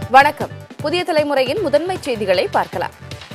வணக்கம் புதிய தலைமுறையின் முதன்மை செய்திகளை பார்க்கலாம்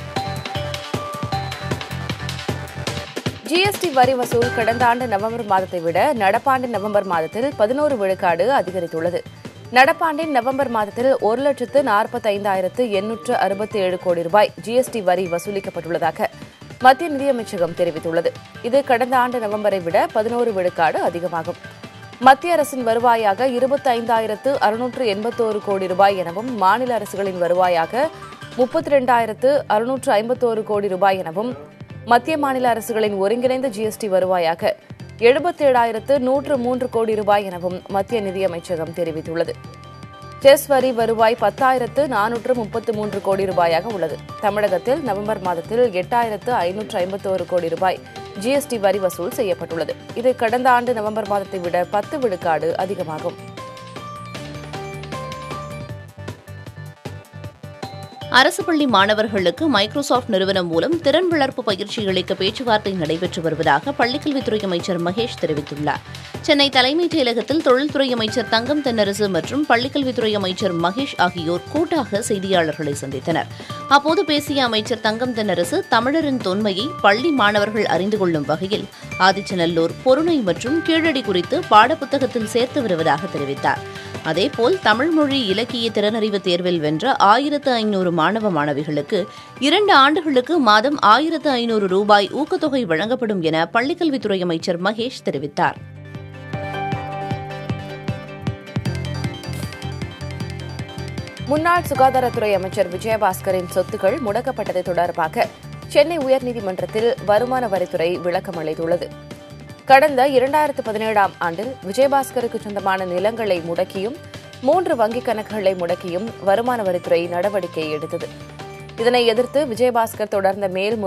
ஜிஎஸ்டி வரி வசூல் கடந்த ஆண்டு நவம்பர் மாதத்தை விட நடப்பாண்டு நவம்பர் மாதத்தில் பதினோரு விழுக்காடு அதிகரித்துள்ளது நடப்பாண்டின் நவம்பர் மாதத்தில் ஒரு லட்சத்து நாற்பத்தைந்தாயிரத்து எண்ணூற்று அறுபத்தி ஏழு கோடி ரூபாய் ஜிஎஸ்டி வரி வசூலிக்கப்பட்டுள்ளதாக மத்திய நிதியமைச்சகம் தெரிவித்துள்ளது இது கடந்த ஆண்டு நவம்பரை விட பதினோரு விழுக்காடு அதிகமாகும் மத்திய அரசின் வருவாயாக இருபத்தைந்தாயிரத்து அறுநூற்று எண்பத்தோரு கோடி ரூபாய் எனவும் மாநில அரசுகளின் வருவாயாக முப்பத்தி ரெண்டாயிரத்து அறுநூற்று ஐம்பத்தோரு கோடி ரூபாய் எனவும் மத்திய மாநில அரசுகளின் ஒருங்கிணைந்த ஜிஎஸ்டி வருவாயாக எழுபத்தேழாயிரத்து நூற்று மூன்று கோடி ரூபாய் எனவும் மத்திய நிதியமைச்சகம் தெரிவித்துள்ளது செஸ் வரி வருவாய் பத்தாயிரத்து நானூற்று முப்பத்து மூன்று கோடி ரூபாயாக உள்ளது தமிழகத்தில் நவம்பர் மாதத்தில் எட்டாயிரத்து ஐநூற்று ஐம்பத்தோரு கோடி ரூபாய் ஜிஎஸ்டி வரி வசூல் செய்யப்பட்டுள்ளது இது கடந்த ஆண்டு நவம்பர் மாதத்தை விட பத்து விழுக்காடு அதிகமாகும் அரசு பள்ளி மாணவர்களுக்கு மைக்ரோசாப்ட் நிறுவனம் மூலம் திறன் வளர்ப்பு பயிற்சி அளிக்க பேச்சுவார்த்தை நடைபெற்று வருவதாக பள்ளிக்கல்வித்துறை அமைச்சர் மகேஷ் தெரிவித்துள்ளார் சென்னை தலைமைச் செயலகத்தில் தொழில்துறை அமைச்சர் தங்கம் தென்னரசு மற்றும் பள்ளிக்கல்வித்துறை அமைச்சர் மகேஷ் ஆகியோர் கூட்டாக செய்தியாளர்களை சந்தித்தனர் அப்போது பேசிய அமைச்சர் தங்கம் தென்னரசு தமிழரின் தொன்மையை பள்ளி மாணவர்கள் அறிந்து கொள்ளும் வகையில் ஆதிச்சநல்லூர் பொருணை மற்றும் கீழடி குறித்து பாடப்புத்தகத்தில் சேர்த்து வருவதாக தெரிவித்தார் அதேபோல் தமிழ் மொழி இலக்கிய திறனறிவு தேர்வில் வென்ற ஆயிரத்து ஐநூறு மாணவ மாணவிகளுக்கு இரண்டு ஆண்டுகளுக்கு மாதம் ஆயிரத்து ஐநூறு ரூபாய் ஊக்கத்தொகை வழங்கப்படும் என பள்ளிக்கல்வித்துறை அமைச்சர் மகேஷ் தெரிவித்தார் முன்னாள் சுகாதாரத்துறை அமைச்சர் விஜயபாஸ்கரின் சொத்துக்கள் முடக்கப்பட்டது தொடர்பாக சென்னை உயர்நீதிமன்றத்தில் வருமான வரித்துறை விளக்கம் அளித்துள்ளது கடந்த இரண்டாயிரத்து பதினேழாம் ஆண்டில் விஜயபாஸ்கருக்கு சொந்தமான நிலங்களை முடக்கியும் மூன்று வங்கிக் கணக்குகளை முடக்கியும் வருமான வரித்துறை நடவடிக்கை எடுத்தது இதனை எதிர்த்து விஜயபாஸ்கர் தொடர்ந்த மேல்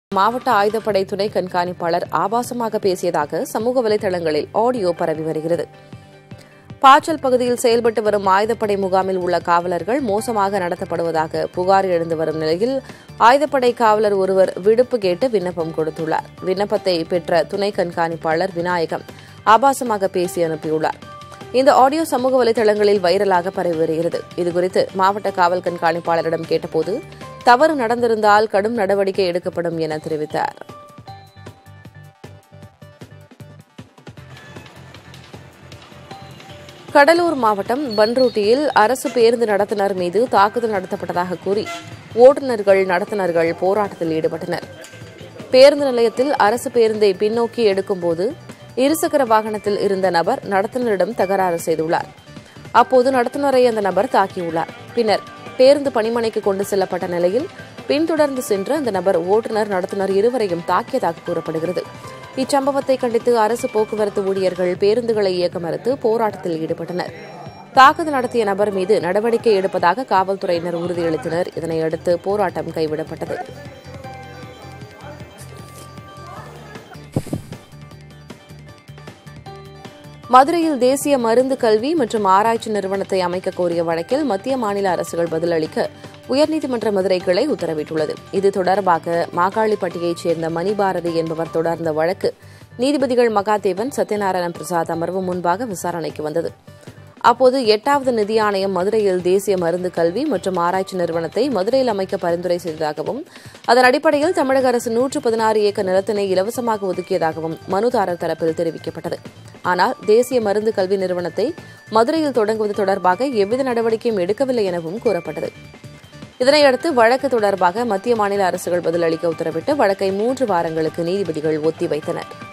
மாவட்ட ஆயுதப்படை துணை கண்காணிப்பாளர் ஆபாசமாக பேசியதாக சமூக வலைதளங்களில் ஆடியோ பரவி வருகிறது பாச்சல் பகுதியில் செயல்பட்டு வரும் ஆயுதப்படை முகாமில் உள்ள காவலர்கள் மோசமாக நடத்தப்படுவதாக புகார் எழுந்து வரும் நிலையில் ஆயுதப்படை காவலர் ஒருவர் விடுப்பு கேட்டு விண்ணப்பம் கொடுத்துள்ளார் விண்ணப்பத்தை பெற்ற துணை கண்காணிப்பாளர் விநாயகம் ஆபாசமாக பேசி அனுப்பியுள்ளார் இந்த ஆடியோ சமூக வலைதளங்களில் வைரலாக பரவி வருகிறது இதுகுறித்து மாவட்ட காவல் கண்காணிப்பாளரிடம் கேட்டபோது தவறு நடந்திருந்தால் கடும் நடவடிக்கை எடுக்கப்படும் என தெரிவித்தார் கடலூர் மாவட்டம் பன்ருட்டியில் அரசு பேருந்து நடத்துனர் மீது தாக்குதல் நடத்தப்பட்டதாக கூறி ஓட்டுநர்கள் நடத்துனர்கள் போராட்டத்தில் ஈடுபட்டனர் பேருந்து நிலையத்தில் அரசு பேருந்தை பின்னோக்கி எடுக்கும்போது இருசக்கர வாகனத்தில் இருந்த நபர் நடத்துனரிடம் தகராறு செய்துள்ளார் அப்போது நடத்துனரை அந்த நபர் தாக்கியுள்ளார் பின்னர் பேருந்து பணிமனைக்கு கொண்டு செல்லப்பட்ட நிலையில் பின்தொடர்ந்து சென்று அந்த நபர் ஓட்டுநர் நடத்துனர் இருவரையும் தாக்கியதாக கூறப்படுகிறது இச்சம்பவத்தை கண்டித்து அரசு போக்குவரத்து ஊழியர்கள் பேருந்துகளை இயக்க மறுத்து போராட்டத்தில் ஈடுபட்டனர் தாக்குதல் நடத்திய நபர் மீது நடவடிக்கை எடுப்பதாக காவல்துறையினர் உறுதியளித்தனர் இதனையடுத்து போராட்டம் கைவிடப்பட்டது மதுரையில் தேசிய மருந்து கல்வி மற்றும் ஆராய்ச்சி நிறுவனத்தை அமைக்க கோரிய வழக்கில் மத்திய மாநில அரசுகள் பதிலளிக்க உயர்நீதிமன்ற மதுரை கிளை உத்தரவிட்டுள்ளது இது தொடர்பாக மாகாளிப்பட்டியைச் சேர்ந்த மணிபாரதி என்பவர் தொடர்ந்த வழக்கு நீதிபதிகள் மகாதேவன் சத்யநாராயண பிரசாத் அமர்வு முன்பாக விசாரணைக்கு வந்தது அப்போது எட்டாவது நிதி ஆணையம் மதுரையில் தேசிய மருந்து கல்வி மற்றும் ஆராய்ச்சி நிறுவனத்தை மதுரையில் அமைக்க பரிந்துரை செய்ததாகவும் அதன் அடிப்படையில் தமிழக அரசு நூற்று பதினாறு ஏக்கர் நிலத்தினை இலவசமாக ஒதுக்கியதாகவும் மனுதாரர் தரப்பில் தெரிவிக்கப்பட்டது ஆனால் தேசிய மருந்து கல்வி நிறுவனத்தை மதுரையில் தொடங்குவது தொடர்பாக எவ்வித நடவடிக்கையும் எடுக்கவில்லை எனவும் கூறப்பட்டது இதனையடுத்து வழக்கு தொடர்பாக மத்திய மாநில அரசுகள் பதிலளிக்க உத்தரவிட்டு வழக்கை மூன்று வாரங்களுக்கு நீதிபதிகள் ஒத்திவைத்தனர்